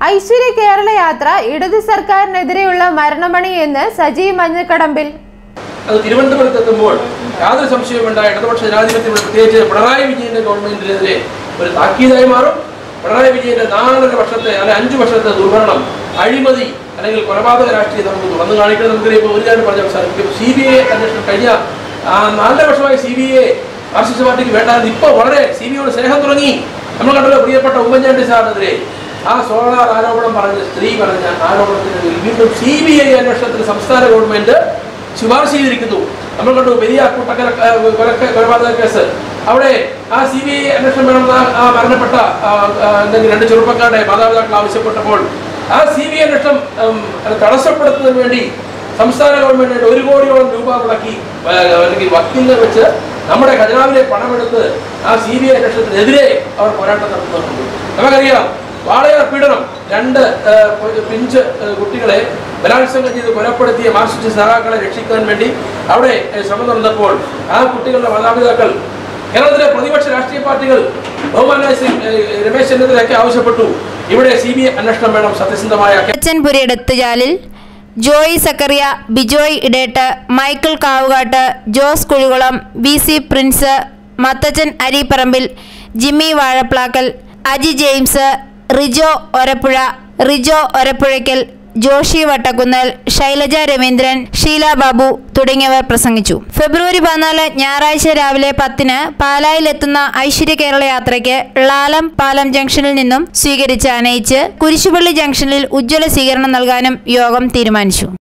ഐശ്വര്യ കേരള യാത്ര ഇടതു സർക്കാരിനെതിരെയുള്ള മരണമണി എന്ന് സജി മഞ്ഞക്കടമ്പിൽ അത് തിരുവനന്തപുരത്ത് എത്തുമ്പോൾ യാതൊരു സംശയവും വേണ്ട ഇടതുപക്ഷ ജനാധിപത്യം പ്രത്യേകിച്ച് പിണറായി വിജയന്റെ ഗവൺമെന്റിനെതിരെ ഒരു താക്കീതായി മാറും പിണറായി വിജയന്റെ നാലര വർഷത്തെ അല്ലെ അഞ്ചു വർഷത്തെ ദുർഭരണം അഴിമതി അല്ലെങ്കിൽ കൊലപാതക രാഷ്ട്രീയം നമുക്ക് തുറന്നു കാണിക്കണം നമുക്കറിയാം ഇപ്പോൾ ഒരു കാര്യം പറഞ്ഞ അവസാനിപ്പിക്കും സി ബി ഐ അന്വേഷണം കഴിഞ്ഞ ആ, നാലര വർഷമായി സി ബി ഐ മാർക്സിസ്റ്റ് പാർട്ടിക്ക് വേണ്ടാതെ ഇപ്പോൾ വളരെ സി ബി ഐയോട് സ്നേഹം തുടങ്ങി നമ്മൾ കണ്ടല്ലോ പ്രിയപ്പെട്ട ഉമ്മൻചാണ്ടി സാറിനെതിരെ ആ സോളാർ ആരോപണം പറഞ്ഞ സ്ത്രീ പറഞ്ഞ ആരോപണത്തിനെതിരെ വീണ്ടും സി ബി ഐ അന്വേഷണത്തിന് സംസ്ഥാന ഗവൺമെന്റ് ശുപാർശ ചെയ്തിരിക്കുന്നു നമ്മൾ കണ്ടു പെരിയ കൂട്ടക്കര കൊലക്ക കൊലപാതക കേസ് അവിടെ ആ സി ബി ഐ അന്വേഷണം വേണമെന്ന് ആ- ആ മരണപ്പെട്ട ആ, ആ, എന്തെങ്കിലും രണ്ട് ചെറുപ്പക്കാരുടെ മാതാപിതാക്കൾ ആവശ്യപ്പെട്ടപ്പോൾ ആ സി ബി ഐ അന്വേഷണം ഉം, അത് തടസ്സപ്പെടുത്തുന്നതിന് വേണ്ടി സംസ്ഥാന ഗവൺമെന്റ് ഒരു കോടിയോളം രൂപ മുടക്കി ആ, അല്ലെങ്കിൽ വക്കീലിനെ വെച്ച് നമ്മുടെ ഖജനാവിലെ പണമെടുത്ത് ആ സി ബി ഐ അന്വേഷണത്തിനെതിരെ അവർ പോരാട്ടം നടത്തുന്നുണ്ട് നമുക്കറിയാം വാളയാർ പീഡനം രണ്ട് ആ, പിഞ്ച് ആ, കുട്ടികളെ ബലാത്സംഗം ചെയ്ത് കൊലപ്പെടുത്തിയ മാർക്സിസ്റ്റ് സഹാക്കളെ രക്ഷിക്കാൻ വേണ്ടി അവിടെ ആ, ശ്രമം നടന്നപ്പോൾ ആ കുട്ടികളുടെ മാതാപിതാക്കൾ കേരളത്തിലെ പ്രതിപക്ഷ രാഷ്ട്രീയ പാർട്ടികൾ ബഹുമാനായ ശ്രീ ആ, രമേശ് ചെന്നിത്തലയൊക്കെ ആവശ്യപ്പെട്ടു ഇവിടെ സി ബി ഐ അന്വേഷണം വേണം സത്യസന്ധമായ അച്ചൻപുരയിടത്തുചാലിൽ ജോയി സക്കറിയ ബിജോയ് ഇടേട്ട് മൈക്കിൾ കാവുകാട്ട് ജോസ് കുഴികുളം വി സി പ്രിൻസ് മത്തച്ചൻ അരിപ്പറമ്പിൽ ജിമ്മി വാഴപ്ലാക്കൽ അജി ജെയിംസ് റിജോ ഒരപ്പുഴ റിജോ ഒരപ്പുഴയ്ക്കൽ ജോഷി വട്ടക്കുന്നൽ ശൈലജ രവീന്ദ്രൻ ഷീല ബാബു തുടങ്ങിയവർ പ്രസംഗിച്ചു ഫെബ്രുവരി പതിനാല് ഞായറാഴ്ച രാവിലെ പത്തിന് പാലായിലെത്തുന്ന ഐശ്വര്യ കേരള യാത്രയ്ക്ക് ലാലം പാലം ജംഗ്ഷനിൽ നിന്നും സ്വീകരിച്ച് അനയിച്ച് കുരിശുപള്ളി ജംഗ്ഷനിൽ ഉജ്ജ്വല സ്വീകരണം നൽകാനും യോഗം തീരുമാനിച്ചു